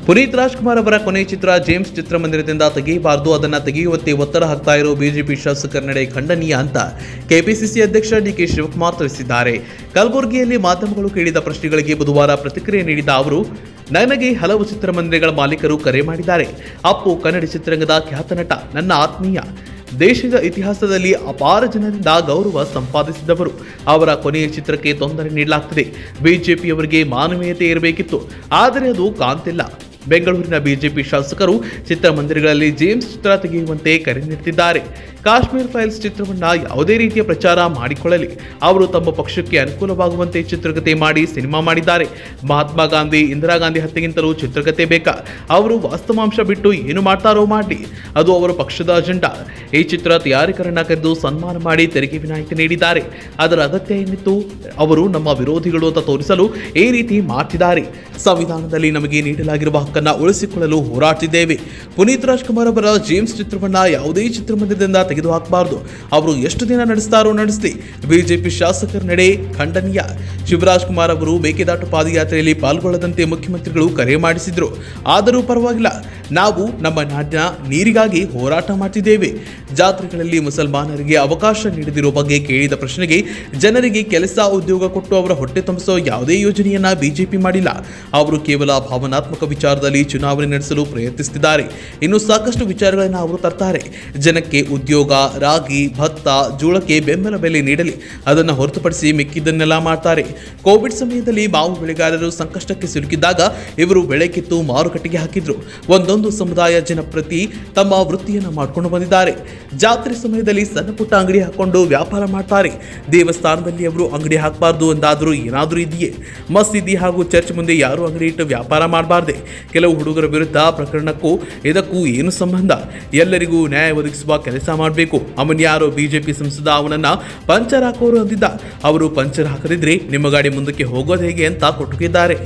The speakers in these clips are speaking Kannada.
ಪುನೀತ್ ರಾಜ್ಕುಮಾರ್ ಅವರ ಕೊನೆ ಚಿತ್ರ ಜೇಮ್ಸ್ ಚಿತ್ರಮಂದಿರದಿಂದ ತೆಗೆಯಬಾರದು ಅದನ್ನು ತೆಗೆಯುವಂತೆ ಒತ್ತಡ ಹಾಕ್ತಾ ಇರೋ ಬಿಜೆಪಿ ಶಾಸಕರ ನಡೆ ಖಂಡನೀಯ ಅಂತ ಕೆಪಿಸಿಸಿ ಅಧ್ಯಕ್ಷ ಡಿಕೆ ಶಿವಕುಮಾರ್ ತಿಳಿಸಿದ್ದಾರೆ ಕಲಬುರಗಿಯಲ್ಲಿ ಮಾಧ್ಯಮಗಳು ಕೇಳಿದ ಪ್ರಶ್ನೆಗಳಿಗೆ ಬುಧವಾರ ಪ್ರತಿಕ್ರಿಯೆ ನೀಡಿದ ಅವರು ನನಗೆ ಹಲವು ಚಿತ್ರಮಂದಿರಗಳ ಮಾಲೀಕರು ಕರೆ ಮಾಡಿದ್ದಾರೆ ಅಪ್ಪು ಕನ್ನಡ ಚಿತ್ರರಂಗದ ಖ್ಯಾತ ನಟ ನನ್ನ ಆತ್ಮೀಯ ದೇಶದ ಇತಿಹಾಸದಲ್ಲಿ ಅಪಾರ ಜನರಿಂದ ಗೌರವ ಸಂಪಾದಿಸಿದವರು ಅವರ ಕೊನೆಯ ಚಿತ್ರಕ್ಕೆ ತೊಂದರೆ ನೀಡಲಾಗ್ತಿದೆ ಬಿಜೆಪಿಯವರಿಗೆ ಮಾನವೀಯತೆ ಇರಬೇಕಿತ್ತು ಆದರೆ ಅದು ಕಾಂತಿಲ್ಲ ಬೆಂಗಳೂರಿನ ಬಿಜೆಪಿ ಶಾಸಕರು ಚಿತ್ರಮಂದಿರಗಳಲ್ಲಿ ಜೇಮ್ಸ್ ಚಿತ್ರ ತೆಗೆಯುವಂತೆ ಕರೆ ನೀಡುತ್ತಿದ್ದಾರೆ ಕಾಶ್ಮೀರ್ ಫೈಲ್ಸ್ ಚಿತ್ರವನ್ನ ಯಾವುದೇ ರೀತಿಯ ಪ್ರಚಾರ ಮಾಡಿಕೊಳ್ಳಲಿ ಅವರು ತಮ್ಮ ಪಕ್ಷಕ್ಕೆ ಅನುಕೂಲವಾಗುವಂತೆ ಚಿತ್ರಕಥೆ ಮಾಡಿ ಸಿನಿಮಾ ಮಾಡಿದ್ದಾರೆ ಮಹಾತ್ಮ ಗಾಂಧಿ ಇಂದಿರಾ ಗಾಂಧಿ ಹತ್ಯೆಗಿಂತಲೂ ಚಿತ್ರಕಥೆ ಬೇಕಾ ಅವರು ವಾಸ್ತವಾಂಶ ಬಿಟ್ಟು ಏನು ಮಾಡ್ತಾರೋ ಮಾಡಲಿ ಅದು ಅವರ ಪಕ್ಷದ ಅಜೆಂಡಾ ಈ ಚಿತ್ರ ತಯಾರಿಕರನ್ನ ಕರೆದು ಸನ್ಮಾನ ಮಾಡಿ ತೆರಿಗೆ ವಿನಾಯಿತಿ ನೀಡಿದ್ದಾರೆ ಅದರ ಅಗತ್ಯ ಏನಿತ್ತು ಅವರು ನಮ್ಮ ವಿರೋಧಿಗಳು ಅಂತ ತೋರಿಸಲು ಈ ರೀತಿ ಮಾಡ್ತಿದ್ದಾರೆ ಸಂವಿಧಾನದಲ್ಲಿ ನಮಗೆ ನೀಡಲಾಗಿರುವ ಹಕ್ಕನ್ನ ಉಳಿಸಿಕೊಳ್ಳಲು ಹೋರಾಡ್ತಿದ್ದೇವೆ ಪುನೀತ್ ರಾಜ್ಕುಮಾರ್ ಅವರ ಜೇಮ್ಸ್ ಚಿತ್ರವನ್ನ ಯಾವುದೇ ಚಿತ್ರಮಂದಿರದಿಂದ ತೆಗೆದುಹಾಕಬಾರದು ಅವರು ಎಷ್ಟು ದಿನ ನಡೆಸ್ತಾರೋ ನಡೆಸಲಿ ಬಿಜೆಪಿ ಶಾಸಕರ ನಡೆ ಖಂಡನೀಯ ಶಿವರಾಜ್ ಕುಮಾರ್ ಅವರು ಮೇಕೆದಾಟು ಪಾದಯಾತ್ರೆಯಲ್ಲಿ ಪಾಲ್ಗೊಳ್ಳದಂತೆ ಮುಖ್ಯಮಂತ್ರಿಗಳು ಕರೆ ಮಾಡಿಸಿದ್ರು ಆದರೂ ಪರವಾಗಿಲ್ಲ ನಾವು ನಮ್ಮ ನಾಡಿನ ನೀರಿಗಾಗಿ ಹೋರಾಟ ಮಾಡ್ತಿದ್ದೇವೆ ಜಾತ್ರೆಗಳಲ್ಲಿ ಮುಸಲ್ಮಾನರಿಗೆ ಅವಕಾಶ ನೀಡದಿರುವ ಬಗ್ಗೆ ಕೇಳಿದ ಪ್ರಶ್ನೆಗೆ ಜನರಿಗೆ ಕೆಲಸ ಉದ್ಯೋಗ ಕೊಟ್ಟು ಅವರ ಹೊಟ್ಟೆ ತುಂಬಿಸೋ ಯಾವುದೇ ಯೋಜನೆಯನ್ನ ಬಿಜೆಪಿ ಮಾಡಿಲ್ಲ ಅವರು ಕೇವಲ ಭಾವನಾತ್ಮಕ ವಿಚಾರದಲ್ಲಿ ಚುನಾವಣೆ ನಡೆಸಲು ಪ್ರಯತ್ನಿಸುತ್ತಿದ್ದಾರೆ ಇನ್ನು ಸಾಕಷ್ಟು ವಿಚಾರಗಳನ್ನು ಅವರು ತರ್ತಾರೆ ಜನಕ್ಕೆ ಉದ್ಯೋಗ ರಾಗಿ ಭತ್ತ ಜೋಳಕ್ಕೆ ಬೆಂಬಲ ಬೆಲೆ ನೀಡಲಿ ಅದನ್ನು ಹೊರತುಪಡಿಸಿ ಮಿಕ್ಕಿದ್ದನ್ನೆಲ್ಲ ಮಾಡ್ತಾರೆ ಕೋವಿಡ್ ಸಮಯದಲ್ಲಿ ಮಾವು ಬೆಳೆಗಾರರು ಸಂಕಷ್ಟಕ್ಕೆ ಸಿಲುಕಿದ್ದಾಗ ಇವರು ಬೆಳೆ ಕಿತ್ತು ಮಾರುಕಟ್ಟೆಗೆ ಹಾಕಿದ್ರು ಒಂದೊಂದು ಸಮುದಾಯ ಜನಪ್ರತಿ ತಮ್ಮ ವೃತ್ತಿಯನ್ನು ಮಾಡಿಕೊಂಡು ಬಂದಿದ್ದಾರೆ ಜಾತ್ರೆ ಸಮಯದಲ್ಲಿ ಸಣ್ಣ ಪುಟ್ಟ ಅಂಗಡಿ ಹಾಕೊಂಡು ವ್ಯಾಪಾರ ಮಾಡ್ತಾರೆ ದೇವಸ್ಥಾನದಲ್ಲಿ ಅವರು ಅಂಗಡಿ ಹಾಕಬಾರ್ದು ಎಂದಾದರೂ ಏನಾದರೂ ಇದೆಯೇ ಮಸೀದಿ ಹಾಗೂ ಚರ್ಚ್ ಮುಂದೆ ಯಾರು ಅಂಗಡಿ ಇಟ್ಟು ವ್ಯಾಪಾರ ಮಾಡಬಾರ್ದೆ ಕೆಲವು ಹುಡುಗರ ವಿರುದ್ಧ ಪ್ರಕರಣಕ್ಕೂ ಇದಕ್ಕೂ ಏನು ಸಂಬಂಧ ಎಲ್ಲರಿಗೂ ನ್ಯಾಯ ಒದಗಿಸುವ ಕೆಲಸ ಮಾಡಬೇಕು ಅವನ್ ಯಾರೋ ಬಿಜೆಪಿ ಸಂಸದ ಅವನನ್ನ ಪಂಚರ್ ಹಾಕೋರು ಅಂದಿದ್ದ ಅವರು ಪಂಚರ್ ಹಾಕದಿದ್ರೆ ನಿಮ್ಮ ಗಾಡಿ ಮುಂದಕ್ಕೆ ಹೋಗೋದು ಹೇಗೆ ಅಂತ ಕೊಟ್ಟಿದ್ದಾರೆ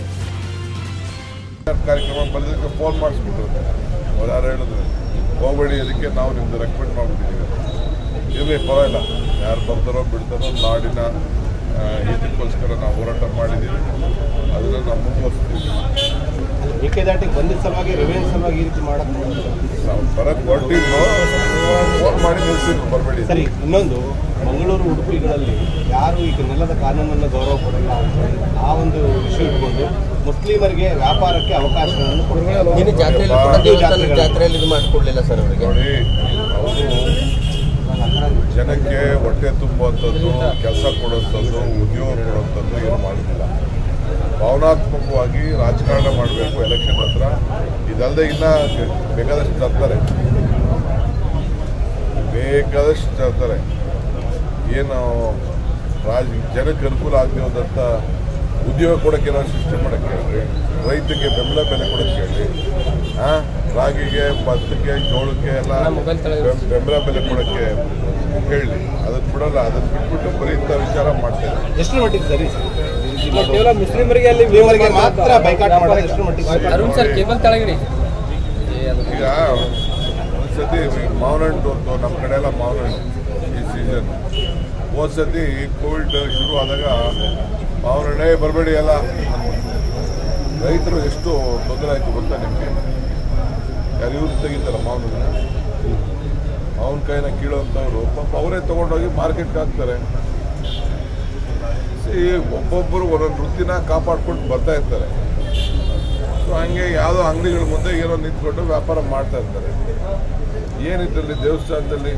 ಕಾರ್ಯಕ್ರಮ ಬಂದಿದ್ದಕ್ಕೆ ಫೋನ್ ಮಾಡಿಸ್ಬಿಟ್ರು ಅವ್ರು ಯಾರು ಹೇಳಿದ್ರು ಹೋಗ್ಬೇಡಿ ಅದಕ್ಕೆ ನಾವು ನಿಮ್ದು ರೆಕಮೆಂಡ್ ಮಾಡಿಬಿಟ್ಟಿದ್ದೀವಿ ಇರಲಿ ಪರವಾಗಿಲ್ಲ ಯಾರು ಬರ್ತಾರೋ ಬಿಡ್ತಾರೋ ನಾಡಿನ ಆ, ಹಿತಕ್ಕೋಸ್ಕರ ನಾವು ಹೋರಾಟ ಮಾಡಿದ್ದೀವಿ ಅದನ್ನು ನಾವು ಮುಂದುವರಿಸ್ತೀವಿ ಮೇಕೆದಾಟಿಗೆ ಬಂದಿದ್ದ ಸಲುವಾಗಿ ರಿವೆನ್ಸ್ ಸಲುವಾಗಿ ಈ ರೀತಿ ಮಾಡಕ್ ನಾವು ಬರೋಕ್ಕೆ ಹೊರಟಿದ್ದು ಫೋನ್ ಮಾಡಿ ನಿಲ್ಸಿದ್ರು ಬರಬೇಡಿ ಸರಿ ಇನ್ನೊಂದು ಮಂಗಳೂರು ಉಡುಪಿಗಳಲ್ಲಿ ಯಾರು ಈಗ ನೆಲದ ಕಾನೂನನ್ನು ಗೌರವ ಕೊಡಲ್ಲ ಅಂತ ಆ ಒಂದು ವಿಷಯ ಇಟ್ಕೊಂಡು ಮುಸ್ಲಿಮರಿಗೆ ವ್ಯಾಪಾರಕ್ಕೆ ಅವಕಾಶಗಳನ್ನು ಕೊಡ್ತಾರೆ ನಿನ್ನೆ ಜಾತ್ರೆಯಲ್ಲಿ ಕೂಡ ದೇವಸ್ಥಾನದ ಜಾತ್ರೆಯಲ್ಲಿ ಇದು ಮಾಡಿಕೊಡ್ಲಿಲ್ಲ ಸರ್ ಅವರಿಗೆ ನೋಡಿ ಅವರು ಜನಕ್ಕೆ ಹೊಟ್ಟೆ ತುಂಬುವಂಥದ್ದು ಕೆಲಸ ಕೊಡುವಂಥದ್ದು ಉದ್ಯೋಗ ಕೊಡುವಂಥದ್ದು ಏನು ಮಾಡೋದಿಲ್ಲ ಭಾವನಾತ್ಮಕವಾಗಿ ರಾಜಕಾರಣ ಮಾಡಬೇಕು ಎಲೆಕ್ಷನ್ ಹತ್ರ ಇದಲ್ಲದೆ ಇನ್ನ ಬೇಕಾದಷ್ಟು ತರ್ತಾರೆ ಬೇಕಾದಷ್ಟು ತರ್ತಾರೆ ಏನು ರಾಜ ಜನಕ್ಕೆ ಅನುಕೂಲ ಆಗದೆ ಹೋದಂಥ ಉದ್ಯೋಗ ಕೊಡೋಕ್ಕೆ ಏನಾದ್ರು ಸೃಷ್ಟಿ ಮಾಡೋಕ್ಕೆ ಹೇಳ್ರಿ ರೈತರಿಗೆ ಬೆಂಬಲ ಬೆಲೆ ಕೊಡೋಕ್ಕೆ ಹೇಳಿ ಹಾಂ ರಾಗಿಗೆ ಭತ್ತಕ್ಕೆ ಜೋಳಕ್ಕೆ ಎಲ್ಲ ಬೆಂ- ಬೆಂಬಲ ಬೆಲೆ ಕೊಡೋಕ್ಕೆ ಹೇಳಿ ಅದನ್ನು ಬಿಡಲ್ಲ ಅದನ್ನು ಬಿಟ್ಬಿಟ್ಟು ಬರೀ ಇಂಥ ವಿಚಾರ ಮಾಡ್ತಾರೆ ಎಷ್ಟು ಮಟ್ಟಿಗೆ ಸರಿ ಕೇವಲ ಮುಸ್ಲಿಮರಿಗೆ ಅಲ್ಲಿ ಮಾತ್ರ ಬೈಕಾಟ್ ಮಾಡೋದು ಎಷ್ಟು ಮಟ್ಟಿಗೆ ಸರಿ? ಅರುಣ್ ಸರ್ ಕೇಬಲ್ ತೆಳಗಿಡಿ ಈಗ ಒಂದ್ಸತಿ ಮಾವಿನ ಹಣ್ಣು ಒಂದು ನಮ್ಮ ಕಡೆ ಎಲ್ಲ ಮಾವಿನ ಹಣ್ಣು ಈ ಸೀಸನ್ ಹೋದ್ ಸತಿ ಕೋವಿಡ್ ಶುರು ಆದಾಗ ಮಾವಿನ ಹಣ್ಣೇ ಬರಬೇಡಿ ಎಲ್ಲ ರೈತರು ಎಷ್ಟು ತೊಂದರೆ ಆಯಿತು ಗೊತ್ತಾ ನಿಮಗೆ ಯಾರು ಇವ್ರು ತೆಗಿತಾರೆ ಮಾವಿನ ಹಣ್ಣು ಮಾವಿನಕಾಯಿನ ಕೀಳೋಂಥವ್ರು ಪಾಪ ಅವರೇ ತೊಗೊಂಡೋಗಿ ಮಾರ್ಕೆಟ್ಗೆ ಹಾಕ್ತಾರೆ ಈ ಒಬ್ಬೊಬ್ಬರು ಒಂದೊಂದು ವೃತ್ತಿನ ಕಾಪಾಡ್ಕೊಂಡು ಬರ್ತಾ ಇರ್ತಾರೆ ಸೊ ಹಂಗೆ ಯಾವುದೋ ಅಂಗಡಿಗಳ ಮುಂದೆ ಏನೋ ನಿಂತ್ಕೊಂಡು ವ್ಯಾಪಾರ ಮಾಡ್ತಾ ಇರ್ತಾರೆ ಏನಿದ್ರಲ್ಲಿ ದೇವಸ್ಥಾನದಲ್ಲಿ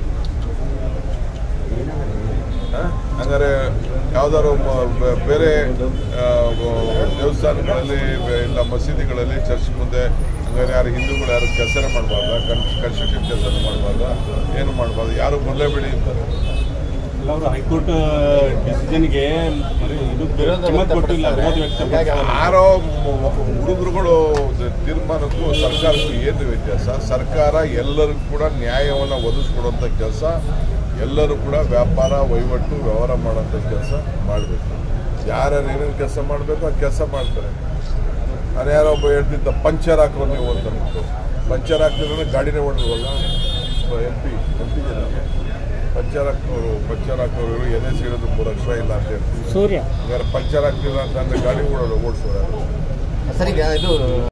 ಆ? ಹಂಗಾರೆ ಯಾವ್ದಾದ್ರು ಮ- ಬೆ- ಬೇರೆ ಆ, ವ- ದೇವಸ್ಥಾನಗಳಲ್ಲಿ ಬೆ- ಇಲ್ಲ ಮಸೀದಿಗಳಲ್ಲಿ ಚರ್ಚ್ ಮುಂದೆ ಹಂಗಾರೆ ಯಾರು ಹಿಂದೂಗಳು ಯಾರು ಕೆಲಸನೇ ಮಾಡಬಾರ್ದ ಕನ್ಸ್ಟ್ರಕ್ಷನ್ ಕೆಲಸ ಮಾಡಬಾರ್ದ ಏನು ಮಾಡಬಾರ್ದು ಯಾರು ಬರಲೇಬೇಡಿ ಅಂತಾರೆ ಅವರು ಹೈಕೋರ್ಟ್ ಡಿಸಿಷನ್ಗೆ ಇದು ಕಿಮ್ಮತ್ ಕೊಟ್ಟಿಲ್ಲ ವಿರೋಧ ವ್ಯಕ್ತಪಡಿಸಿದ್ದಾರೆ ಯಾರೋ ಹುಡುಗರುಗಳು ತೀರ್ಮಾನಕ್ಕೂ ಸರ್ಕಾರಕ್ಕೂ ಏನು ವ್ಯತ್ಯಾಸ ಸರ್ಕಾರ ಎಲ್ಲರಿಗೂ ಕೂಡ ನ್ಯಾಯವನ್ನು ಒದಗಿಸ್ಕೊಡುವಂಥ ಕೆಲಸ ಎಲ್ಲರೂ ಕೂಡ ವ್ಯಾಪಾರ ವಹಿವಾಟು ವ್ಯವಹಾರ ಮಾಡೋಂಥ ಕೆಲಸ ಮಾಡಬೇಕು ಯಾರ್ಯಾರು ಏನೇನು ಕೆಲಸ ಮಾಡಬೇಕು ಆ ಕೆಲಸ ಮಾಡ್ತಾರೆ ನಾನು ಯಾರೋ ಒಬ್ಬ ಹೇಳ್ತಿದ್ದ ಪಂಚರ್ ಹಾಕೋ ನೀವು ಅಂತ ಅಂದ್ಬಿಟ್ಟು. ಪಂಚರ್ ಹಾಕ್ತಿದ್ರೆ ಗಾಡಿನೇ ಹೊಡೆದ್ವಲ್ಲ ಎಂ ಪಿ ಎಂ ಪಿ ಜನ ಪಂಚರ್ ಹಾಕೋರು ಪಂಚರ್ ಹಾಕೋರು ಎನ್ ಎಸ್ ಇಡೋದು ಮೂರು ಲಕ್ಷ ಇಲ್ಲ ಅಂತ ಹೇಳ್ತೀವಿ ಸೂರ್ಯ ಹಂಗಾರೆ ಪಂಚರ್ ಆಗ್ತಿಲ್ಲ ಅಂತ ಅಂದ್ರೆ ಗಾಡಿ ಓಡೋದು ಓಡಿಸೋರು ಸರ್ ಈಗ ಇದು